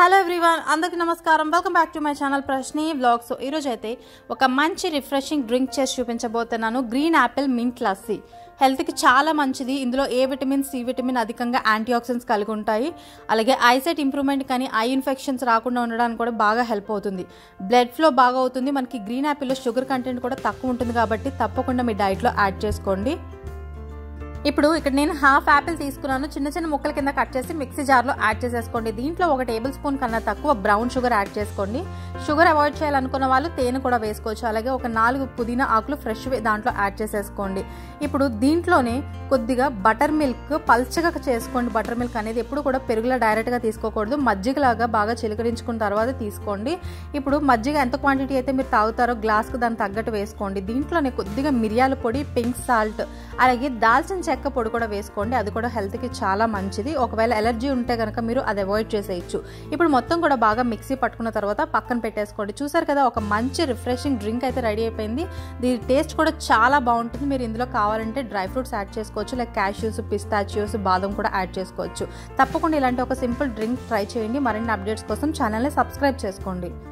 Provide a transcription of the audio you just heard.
hello everyone అందరికీ నమస్కారం welcome back to my channel Prashni vlogs ఈరోజు అయితే ఒక మంచి రిఫ్రెషింగ్ డ్రింక్ చేసి చూపించబోతున్నాను గ్రీన్ యాపిల్ మింట్ లస్సీ హెల్త్కి చాలా మంచిది ఇందులో ఏ విటమిన్ సి విటమిన్ అధికంగా యాంటీ ఆక్సిడెంట్స్ కలిగి ఉంటాయి అలాగే ఐసైట్ ఇంప్రూవ్మెంట్ కానీ ఐ ఇన్ఫెక్షన్స్ రాకుండా ఉండడానికి కూడా బాగా హెల్ప్ అవుతుంది బ్లడ్ ఫ్లో బాగా అవుతుంది మనకి గ్రీన్ యాపిల్లో షుగర్ కంటెంట్ కూడా తక్కువ ఉంటుంది కాబట్టి తప్పకుండా మీ డైట్లో యాడ్ చేసుకోండి ఇప్పుడు ఇక్కడ నేను హాఫ్ యాపిల్ తీసుకున్నాను చిన్న చిన్న ముక్కల కింద కట్ చేసి మిక్సీ జార్లో యాడ్ చేసేసుకోండి దీంట్లో ఒక టేబుల్ స్పూన్ కన్నా తక్కువ బ్రౌన్ షుగర్ యాడ్ చేసుకోండి షుగర్ అవాయిడ్ చేయాలనుకున్న వాళ్ళు తేనె కూడా వేసుకోవచ్చు అలాగే ఒక నాలుగు పుదీనా ఆకులు ఫ్రెష్ దాంట్లో యాడ్ చేసేసుకోండి ఇప్పుడు దీంట్లోనే కొద్దిగా బటర్ మిల్క్ పల్చగా చేసుకోండి బటర్ మిల్క్ అనేది ఎప్పుడు కూడా పెరుగులో డైరెక్ట్గా తీసుకోకూడదు మజ్జిగలాగా బాగా చిలకరించుకున్న తర్వాత తీసుకోండి ఇప్పుడు మజ్జిగ ఎంత క్వాంటిటీ అయితే మీరు తాగుతారో గ్లాస్కు దాన్ని తగ్గట్టు వేసుకోండి దీంట్లోనే కొద్దిగా మిరియాల పొడి పింక్ సాల్ట్ అలాగే దాల్చిన చెక్క పొడి కూడా వేసుకోండి అది కూడా హెల్త్కి చాలా మంచిది ఒకవేళ ఎలర్జీ ఉంటే కనుక మీరు అది అవాయిడ్ చేసేయచ్చు ఇప్పుడు మొత్తం కూడా బాగా మిక్సీ పట్టుకున్న తర్వాత పక్కన పెట్టేసుకోండి చూసారు కదా ఒక మంచి రిఫ్రెషింగ్ డ్రింక్ అయితే రెడీ అయిపోయింది దీని టేస్ట్ కూడా చాలా బాగుంటుంది మీరు ఇందులో కావాలంటే డ్రై ఫ్రూట్స్ యాడ్ చేసుకోవచ్చు లైక్ క్యాష్యూస్ పిస్తాచియోస్ బాదం కూడా యాడ్ చేసుకోవచ్చు తప్పకుండా ఇలాంటి ఒక సింపుల్ డ్రింక్ ట్రై చేయండి మరిన్ని అప్డేట్స్ కోసం ఛానల్ని సబ్స్క్రైబ్ చేసుకోండి